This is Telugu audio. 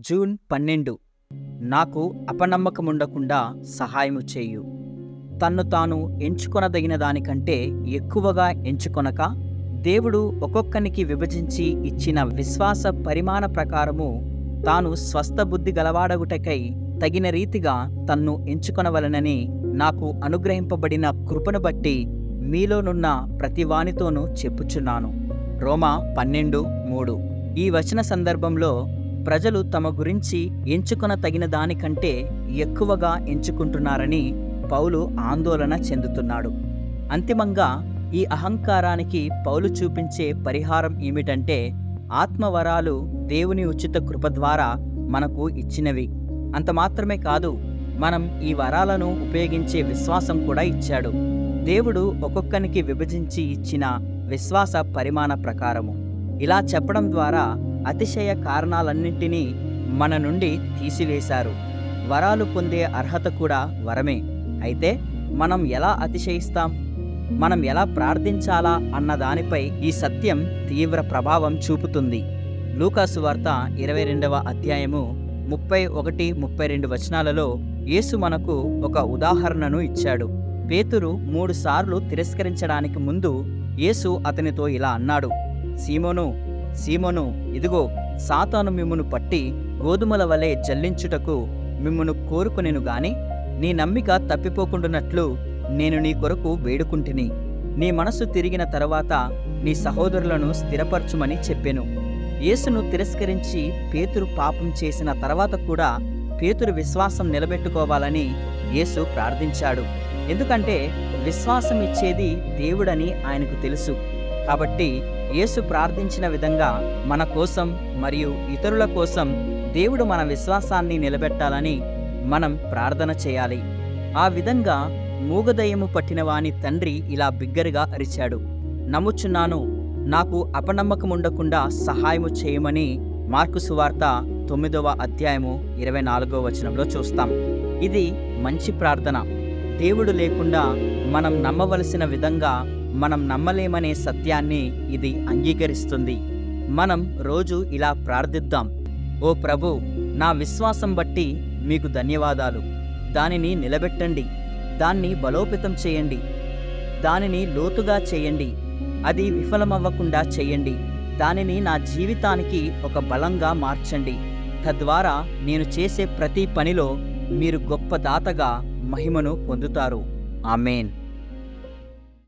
జూన్ పన్నెండు నాకు అపనమ్మకముండకుండా సహాయము చేయు తన్ను తాను ఎంచుకొనదగిన దానికంటే ఎక్కువగా ఎంచుకొనక దేవుడు ఒక్కొక్కనికి విభజించి ఇచ్చిన విశ్వాస పరిమాణ ప్రకారము తాను స్వస్థ బుద్ధి గలవాడగుటకై తగిన రీతిగా తన్ను ఎంచుకొనవలనని నాకు అనుగ్రహింపబడిన కృపను బట్టి మీలోనున్న ప్రతివానితోనూ చెప్పుచున్నాను రోమా పన్నెండు మూడు ఈ వచన సందర్భంలో ప్రజలు తమ గురించి ఎంచుకొన తగిన దానికంటే ఎక్కువగా ఎంచుకుంటున్నారని పౌలు ఆందోళన చెందుతున్నాడు అంతిమంగా ఈ అహంకారానికి పౌలు చూపించే పరిహారం ఏమిటంటే ఆత్మవరాలు దేవుని ఉచిత కృప ద్వారా మనకు ఇచ్చినవి అంత మాత్రమే కాదు మనం ఈ వరాలను ఉపయోగించే విశ్వాసం కూడా ఇచ్చాడు దేవుడు ఒక్కొక్కనికి విభజించి ఇచ్చిన విశ్వాస పరిమాణ ప్రకారము ఇలా చెప్పడం ద్వారా అతిశయ కారణాలన్నింటినీ మన నుండి తీసివేశారు వరాలు పొందే అర్హత కూడా వరమే అయితే మనం ఎలా అతిశయిస్తాం మనం ఎలా ప్రార్థించాలా అన్న దానిపై ఈ సత్యం తీవ్ర ప్రభావం చూపుతుంది లూకాసు వార్త ఇరవై రెండవ అధ్యాయము ముప్పై ఒకటి ముప్పై రెండు వచనాలలో యేసు మనకు ఒక ఉదాహరణను ఇచ్చాడు పేతురు మూడుసార్లు తిరస్కరించడానికి ముందు యేసు అతనితో ఇలా అన్నాడు సీమోను సీమోను ఇదిగో సాతాను మిమ్మును పట్టి గోధుమల వలె జల్లించుటకు మిమ్మును కోరుకునేను గాని నీ నమ్మిక తప్పిపోకుండునట్లు నేను నీ కొరకు వేడుకుంటుని నీ మనసు తిరిగిన తరువాత నీ సహోదరులను స్థిరపరచుమని చెప్పెను యేసును తిరస్కరించి పేతురు పాపం చేసిన తర్వాత కూడా పేతురు విశ్వాసం నిలబెట్టుకోవాలని యేసు ప్రార్థించాడు ఎందుకంటే విశ్వాసం ఇచ్చేది దేవుడని ఆయనకు తెలుసు కాబట్టి యేసు ప్రార్థించిన విధంగా మన కోసం మరియు ఇతరుల కోసం దేవుడు మన విశ్వాసాన్ని నిలబెట్టాలని మనం ప్రార్థన చేయాలి ఆ విధంగా మూగదయ్యము పట్టిన వాని తండ్రి ఇలా బిగ్గరగా అరిచాడు నమ్ముచున్నాను నాకు అపనమ్మకముండకుండా సహాయము చేయమని మార్కు సువార్త తొమ్మిదవ అధ్యాయము ఇరవై నాలుగవ వచనంలో చూస్తాం ఇది మంచి ప్రార్థన దేవుడు లేకుండా మనం నమ్మవలసిన విధంగా మనం నమ్మలేమనే సత్యాన్ని ఇది అంగీకరిస్తుంది మనం రోజు ఇలా ప్రార్థిద్దాం ఓ ప్రభు నా విశ్వాసం బట్టి మీకు ధన్యవాదాలు దానిని నిలబెట్టండి దాన్ని బలోపేతం చేయండి దానిని లోతుగా చేయండి అది విఫలమవ్వకుండా చేయండి దానిని నా జీవితానికి ఒక బలంగా మార్చండి తద్వారా నేను చేసే ప్రతి పనిలో మీరు గొప్ప దాతగా మహిమను పొందుతారు ఆమెన్